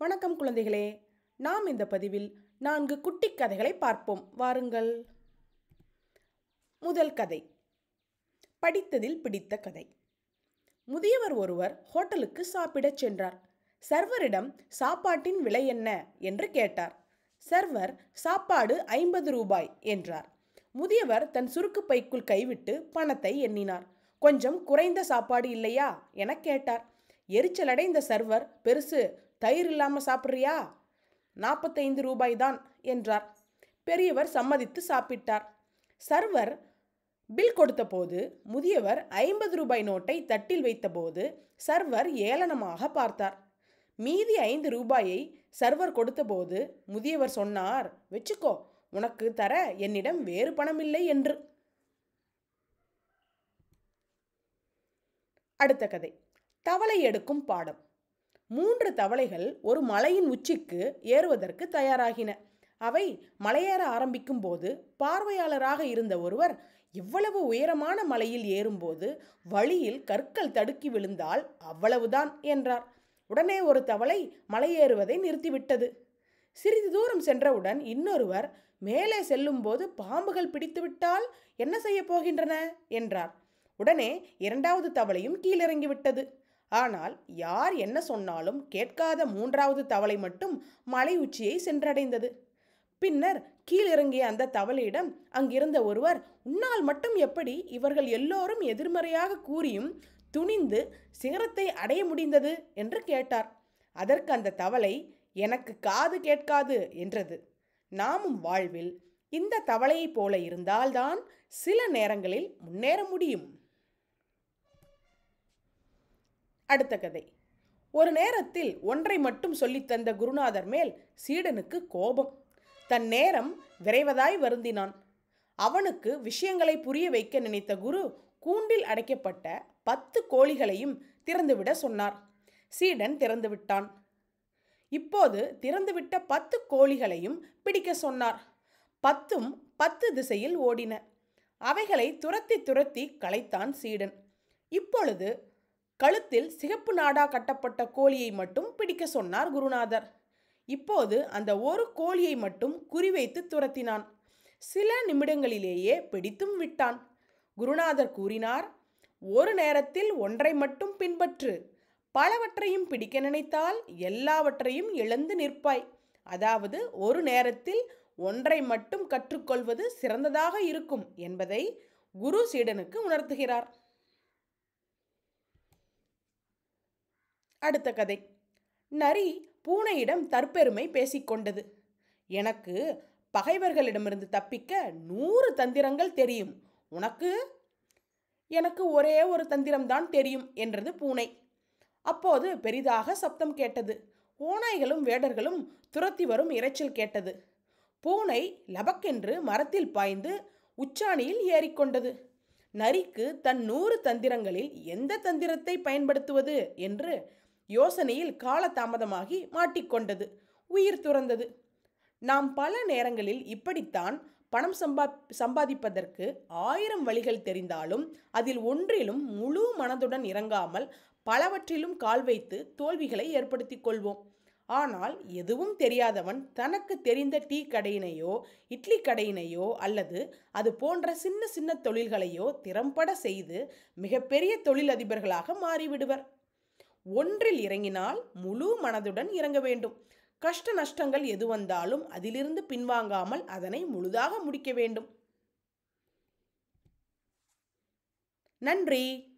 வணக்கம் குழந்தைகளே நாம் இந்த பதிவில் நான்கு குட்டி கதைகளை பார்ப்போம் வாருங்கள் முதல் கதை படித்ததில் பிடித்த கதை முதியவர் ஒருவர் ஹோட்டலுக்கு சாப்பிடச் சென்றார் சர்வரிடம் சாப்பாட்டின் விலை என்ன என்று கேட்டார் சர்வர் சாப்பாடு ஐம்பது ரூபாய் என்றார் முதியவர் தன் சுருக்கு பைக்குள் கைவிட்டு பணத்தை எண்ணினார் கொஞ்சம் குறைந்த சாப்பாடு இல்லையா என கேட்டார் எரிச்சலடைந்த சர்வர் பெருசு தயிர் இல்லாமல் சாப்பிட்றியா நாற்பத்தைந்து ரூபாய் தான் என்றார் பெரியவர் சம்மதித்து சாப்பிட்டார் சர்வர் பில் கொடுத்தபோது முதியவர் ஐம்பது ரூபாய் நோட்டை தட்டில் வைத்தபோது சர்வர் ஏளனமாக பார்த்தார் மீதி ஐந்து ரூபாயை சர்வர் கொடுத்தபோது முதியவர் சொன்னார் வச்சுக்கோ உனக்கு தர என்னிடம் வேறு பணம் இல்லை என்று அடுத்த கதை தவளை எடுக்கும் பாடம் மூன்று தவளைகள் ஒரு மலையின் உச்சிக்கு ஏறுவதற்கு தயாராகின அவை மலையேற ஆரம்பிக்கும் போது பார்வையாளராக இருந்த ஒருவர் இவ்வளவு உயரமான மலையில் ஏறும்போது வழியில் கற்கள் தடுக்கி விழுந்தால் அவ்வளவுதான் என்றார் உடனே ஒரு தவளை மலையேறுவதை நிறுத்திவிட்டது சிறிது தூரம் சென்றவுடன் இன்னொருவர் மேலே செல்லும்போது பாம்புகள் பிடித்துவிட்டால் என்ன செய்ய போகின்றன என்றார் உடனே இரண்டாவது தவளையும் கீழிறங்கிவிட்டது ஆனால் யார் என்ன சொன்னாலும் கேட்காத மூன்றாவது தவளை மட்டும் மலை உச்சியை சென்றடைந்தது பின்னர் கீழிறங்கிய அந்த தவளையிடம் அங்கிருந்த ஒருவர் உன்னால் மட்டும் எப்படி இவர்கள் எல்லோரும் எதிர்மறையாக கூறியும் துணிந்து சிகரத்தை அடைய முடிந்தது என்று கேட்டார் அதற்கு அந்த தவளை எனக்கு காது கேட்காது என்றது நாமும் வாழ்வில் இந்த தவளையைப் போல இருந்தால்தான் சில நேரங்களில் முன்னேற முடியும் அடுத்த கதை ஒரு நேரத்தில் ஒன்றை மட்டும் சொல்லித் தந்த குருநாதர் மேல் சீடனுக்கு கோபம் தன் நேரம் விரைவதாய் வருந்தினான் அவனுக்கு விஷயங்களை புரிய வைக்க நினைத்த குரு கூண்டில் அடைக்கப்பட்ட பத்து கோழிகளையும் திறந்துவிட சொன்னார் சீடன் திறந்து விட்டான் இப்போது திறந்துவிட்ட பத்து கோழிகளையும் பிடிக்க சொன்னார் பத்தும் பத்து திசையில் ஓடின அவைகளை துரத்தி துரத்தி களைத்தான் சீடன் இப்பொழுது கழுத்தில் சிகப்பு நாடா கட்டப்பட்ட கோழியை மட்டும் பிடிக்க சொன்னார் குருநாதர் இப்போது அந்த ஒரு கோழியை மட்டும் குறிவைத்து துரத்தினான் சில நிமிடங்களிலேயே பிடித்தும் விட்டான் குருநாதர் கூறினார் ஒரு நேரத்தில் ஒன்றை மட்டும் பின்பற்று பலவற்றையும் பிடிக்க நினைத்தால் எல்லாவற்றையும் இழந்து நிற்பாய் அதாவது ஒரு நேரத்தில் ஒன்றை மட்டும் கற்றுக்கொள்வது சிறந்ததாக இருக்கும் என்பதை குரு சீடனுக்கு உணர்த்துகிறார் அடுத்த கதை நரி பூனையிடம் தற்பெருமை பேசிக்கொண்டது எனக்கு பகைவர்களிடமிருந்து தப்பிக்க நூறு தந்திரங்கள் தெரியும் உனக்கு எனக்கு ஒரே ஒரு தந்திரம்தான் தெரியும் என்றது பூனை அப்போது பெரிதாக சப்தம் கேட்டது ஓநாய்களும் வேடர்களும் துரத்தி வரும் இரைச்சல் கேட்டது பூனை லபக்கென்று மரத்தில் பாய்ந்து உச்சாணியில் ஏறிக்கொண்டது நரிக்கு தன் நூறு தந்திரங்களில் எந்த தந்திரத்தை பயன்படுத்துவது என்று யோசனையில் காலதாமதமாகி மாட்டிக்கொண்டது உயிர் துறந்தது நாம் பல நேரங்களில் இப்படித்தான் பணம் சம்பா சம்பாதிப்பதற்கு ஆயிரம் வழிகள் தெரிந்தாலும் அதில் ஒன்றிலும் முழு மனதுடன் இறங்காமல் பலவற்றிலும் கால் வைத்து தோல்விகளை ஏற்படுத்திக் கொள்வோம் ஆனால் எதுவும் தெரியாதவன் தனக்கு தெரிந்த டீ கடையினையோ இட்லி கடையினையோ அல்லது அது போன்ற சின்ன சின்ன தொழில்களையோ திறம்பட செய்து மிகப்பெரிய தொழிலதிபர்களாக மாறிவிடுவர் ஒன்றில் இறங்கினால் முழு மனதுடன் இறங்க வேண்டும் கஷ்ட நஷ்டங்கள் எது வந்தாலும் அதிலிருந்து பின்வாங்காமல் அதனை முழுதாக முடிக்க வேண்டும் நன்றி